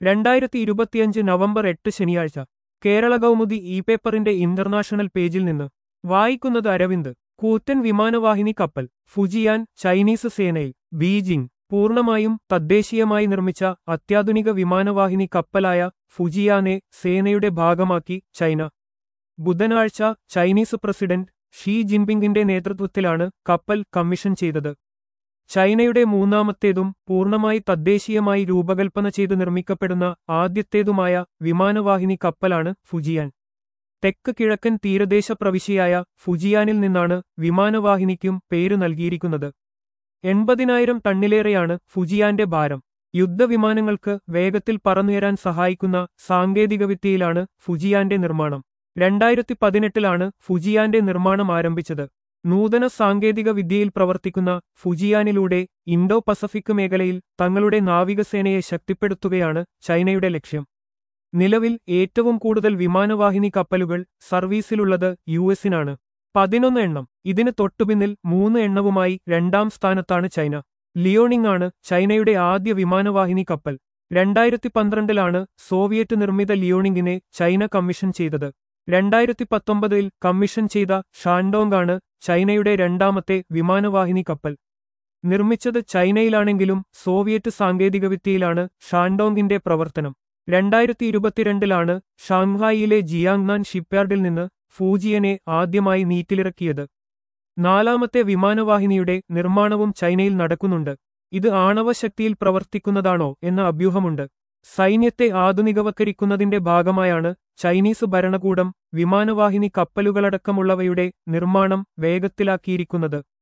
രണ്ടായിരത്തി ഇരുപത്തിയഞ്ച് നവംബർ എട്ട് ശനിയാഴ്ച കേരള കൗമുദി ഇ പേപ്പറിന്റെ ഇന്റർനാഷണൽ പേജിൽ നിന്ന് വായിക്കുന്നത് അരവിന്ദ് കൂറ്റൻ വിമാനവാഹിനി കപ്പൽ ഫുജിയാൻ ചൈനീസ് സേനയിൽ ബീജിംഗ് പൂർണ്ണമായും തദ്ദേശീയമായി നിർമ്മിച്ച അത്യാധുനിക വിമാനവാഹിനി കപ്പലായ ഫുജിയാനെ സേനയുടെ ഭാഗമാക്കി ചൈന ബുധനാഴ്ച ചൈനീസ് പ്രസിഡന്റ് ഷീ ജിൻപിങ്ങിന്റെ നേതൃത്വത്തിലാണ് കപ്പൽ കമ്മീഷൻ ചെയ്തത് ചൈനയുടെ മൂന്നാമത്തേതും പൂർണ്ണമായി തദ്ദേശീയമായി രൂപകൽപ്പന ചെയ്ത് നിർമ്മിക്കപ്പെടുന്ന ആദ്യത്തേതുമായ വിമാനവാഹിനി കപ്പലാണ് ഫുജിയാൻ തെക്ക് കിഴക്കൻ തീരദേശ പ്രവിശ്യയായ ഫുജിയാനിൽ നിന്നാണ് വിമാനവാഹിനിക്കും പേര് നൽകിയിരിക്കുന്നത് എൺപതിനായിരം ടണ്ണിലേറെയാണ് ഫുജിയാന്റെ ഭാരം യുദ്ധവിമാനങ്ങൾക്ക് വേഗത്തിൽ പറന്നുയരാൻ സഹായിക്കുന്ന സാങ്കേതികവിദ്യയിലാണ് ഫുജിയാന്റെ നിർമ്മാണം രണ്ടായിരത്തി പതിനെട്ടിലാണ് ഫുജിയാന്റെ നിർമ്മാണം ആരംഭിച്ചത് നൂതന സാങ്കേതിക വിദ്യയിൽ പ്രവർത്തിക്കുന്ന ഫുജിയാനിലൂടെ ഇൻഡോ പസഫിക് മേഖലയിൽ തങ്ങളുടെ നാവികസേനയെ ശക്തിപ്പെടുത്തുകയാണ് ചൈനയുടെ ലക്ഷ്യം നിലവിൽ ഏറ്റവും കൂടുതൽ വിമാനവാഹിനി കപ്പലുകൾ സർവീസിലുള്ളത് യു എസിനാണ് പതിനൊന്ന് എണ്ണം ഇതിന് തൊട്ടുപിന്നിൽ മൂന്ന് എണ്ണവുമായി രണ്ടാം സ്ഥാനത്താണ് ചൈന ലിയോണിംഗ് ആണ് ചൈനയുടെ ആദ്യ വിമാനവാഹിനി കപ്പൽ രണ്ടായിരത്തി പന്ത്രണ്ടിലാണ് സോവിയറ്റ് നിർമ്മിത ലിയോണിംഗിനെ ചൈന കമ്മീഷൻ ചെയ്തത് രണ്ടായിരത്തി പത്തൊമ്പതിൽ കമ്മീഷൻ ചെയ്ത ഷാൻഡോങ് ആണ് ചൈനയുടെ രണ്ടാമത്തെ വിമാനവാഹിനി കപ്പൽ നിർമ്മിച്ചത് ചൈനയിലാണെങ്കിലും സോവിയറ്റ് സാങ്കേതികവിദ്യയിലാണ് ഷാൻഡോങ്ങിന്റെ പ്രവർത്തനം രണ്ടായിരത്തി ഇരുപത്തിരണ്ടിലാണ് ഷാങ്ഹായിലെ ജിയാങ്നാൻ ഷിപ്പ്യാർഡിൽ നിന്ന് ഫൂജിയനെ ആദ്യമായി നീറ്റിലിറക്കിയത് നാലാമത്തെ വിമാനവാഹിനിയുടെ നിർമ്മാണവും ചൈനയിൽ നടക്കുന്നുണ്ട് ഇത് ആണവശക്തിയിൽ പ്രവർത്തിക്കുന്നതാണോ എന്ന അഭ്യൂഹമുണ്ട് സൈന്യത്തെ ആധുനികവൽക്കരിക്കുന്നതിന്റെ ഭാഗമായാണ് ചൈനീസ് ഭരണകൂടം വിമാനവാഹിനി കപ്പലുകളടക്കമുള്ളവയുടെ നിർമ്മാണം വേഗത്തിലാക്കിയിരിക്കുന്നത്